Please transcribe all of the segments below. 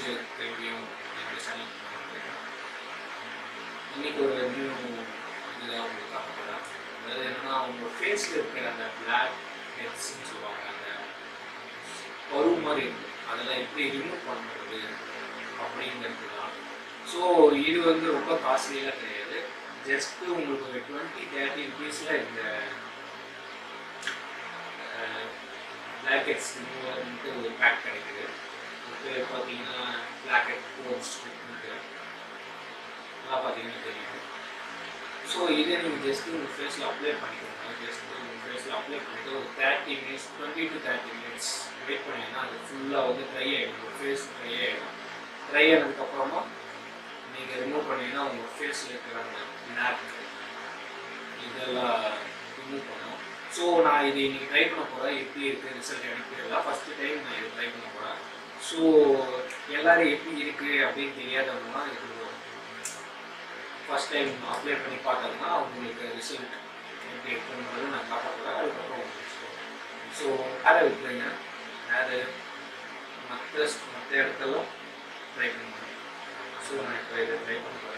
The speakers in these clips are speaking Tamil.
முடிச்சு திரும்பியும் என்னோட சேனல் இன்னைக்கு ஒரு நியூ இதுதான் உங்களுக்கு காட்டப்போகிறேன் அதாவது என்னன்னா உங்க ஃபேஸில் இருக்கிற அந்த பிளாக் ஹெட்ஸ்ன்னு சொல்லுவாங்க அந்த பரு மாதிரி இருக்கு அதெல்லாம் எப்படி ரிமூவ் பண்ணுறது அப்படிங்கிறது தான் ஸோ இது வந்து ரொம்ப காஸ்ட்லியெல்லாம் கிடையாது ஜஸ்ட் உங்களுக்கு ஒரு டுவெண்ட்டி தேர்ட்டி ருபீஸில் இந்த பிளாக் ஹெட்ஸ் ரிமூவர்ன்ட்டு ஒரு பேக் கிடைக்குது இது பார்த்தீங்கன்னா பிளாக் ஹெட் கோர்ஸ் இருக்குது அதெல்லாம் பார்த்தீங்கன்னா தெரியும் ஸோ இதை நீங்கள் ஜஸ்ட் உங்கள் ஃபேஸில் அப்ளை பண்ணிக்கோங்க ஜஸ்ட் உங்கள் ஃபேஸில் அப்ளை பண்ணிட்டு ஒரு thirty minutes twenty to thirty minutes wait பண்ணிங்கன்னா அது ஃபுல்லாக வந்து ட்ரை ஆகிடும் உங்கள் ஃபேஸ் ட்ரை ஆகிடும் ட்ரை ஆனதுக்கப்புறமா நீங்கள் ரிமூவ் பண்ணீங்கன்னா உங்கள் ஃபேஸில் இருக்கிற அந்த பிளாக் இதெல்லாம் ரிமூவ் பண்ணும் ஸோ நான் இது இன்னைக்கு ட்ரை பண்ண போகிறேன் எப்படி இருக்குது ரிசல்ட் எனக்கு தெரியல ஃபஸ்ட்டு டைம் நான் இது ட்ரை பண்ண போகிறேன் ஸோ எல்லாரும் எப்படி இருக்குது அப்படின்னு தெரியாதவங்கலாம் இது ஃபஸ்ட் டைம் அப்ளை பண்ணி பார்த்தாங்கன்னா உங்களுக்கு ரிசல்ட் எப்படி இருக்குன்றது நான் காட்ட போகிறேன் அதுக்கப்புறம் உங்களுக்கு ஸோ வேறு விட்டுருங்க வேறு மற்ற மற்ற இடத்துல ட்ரை பண்ணுவேன் ஸோ நான் இப்போ இதை ட்ரை பண்ண போகிறேன்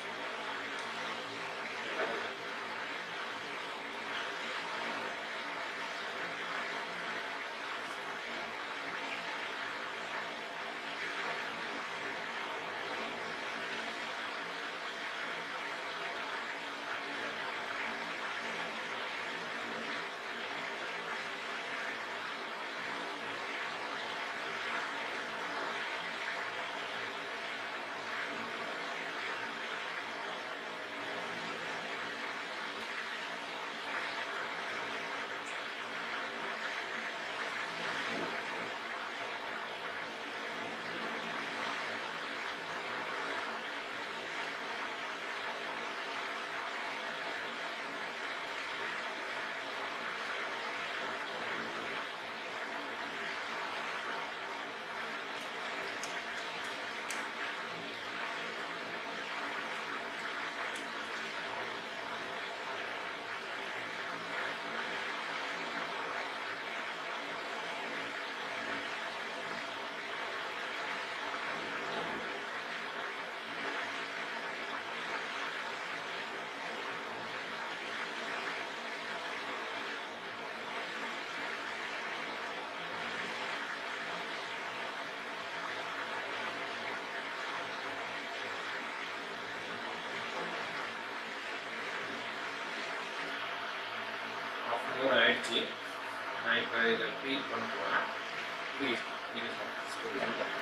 ஆஃப் அன் ஹவர் ஆயிடுச்சு நான் இப்போ இதை ஃபீல் பண்ண போகிறேன் ப்ளீஸ் நீங்கள்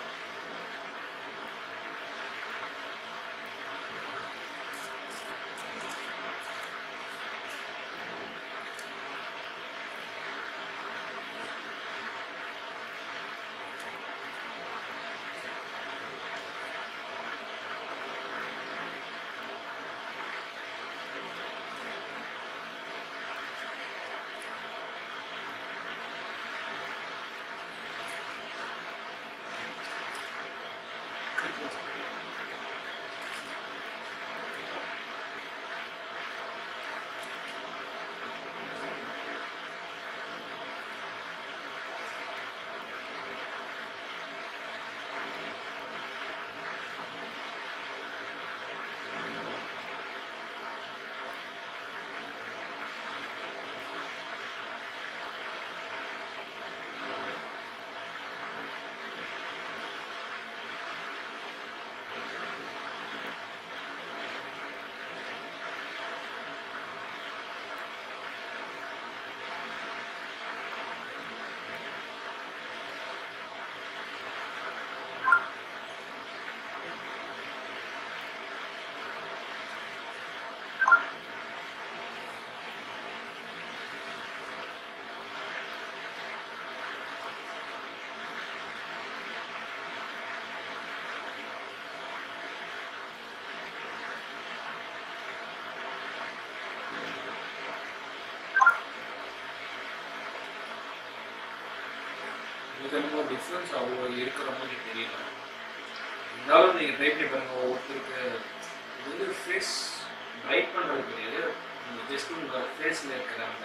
இதுக்கு என்னமோ டிஃப்ரென்ஸ் அவ்வளோ இருக்கிற மாதிரி தெரியல இருந்தாலும் நீங்கள் ட்ரை பண்ணி பாருங்க ஒவ்வொருத்தருக்கு இது வந்து ஃபேஸ் பிரைட் பண்ணுறது கிடையாது நீங்கள் ஜஸ்ட் உங்கள் ஃபேஸில் இருக்கிற அந்த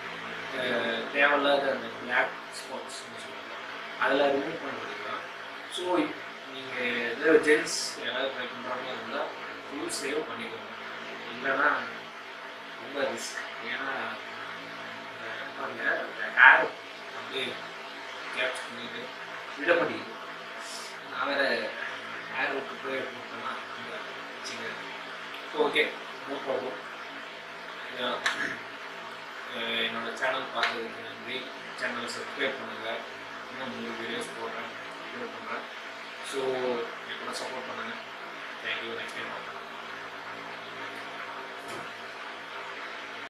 அஹ், தேவையில்லாத அந்த பிளாக் ஸ்பாட்ஸ்னு சொல்லுவாங்க அதில் ரிமூவ் பண்ணுறது தான் ஸோ நீங்கள் ஏதாவது ஜென்ஸ் யாராவது ட்ரை பண்ணுறாங்க இருந்தால் ஃபுல் சேவ் பண்ணிக்கோங்க இல்லைன்னா ரொம்ப ரிஸ்க் ஏன்னா அஹ், பாருங்க அந்த ஹேர் அப்படியே கேப்ச் பண்ணிட்டு விட மாட்டேங்குது நான் வேற ஹேர் விட்டு போய் போட்டேன்னா வச்சுங்க ஓகே நோ ப்ராப்ளம் என்னோட சேனல் பார்த்ததுக்கு நன்றி சேனலை சப்ஸ்கிரைப் பண்ணுங்கள் இன்னும் உங்களுக்கு வீடியோஸ் போடுறேன் அப்லோட் பண்ணுறேன் ஸோ என் கூட சப்போர்ட் பண்ணுங்கள் தேங்க்யூ நெக்ஸ்ட் டைம் பார்க்கலாம்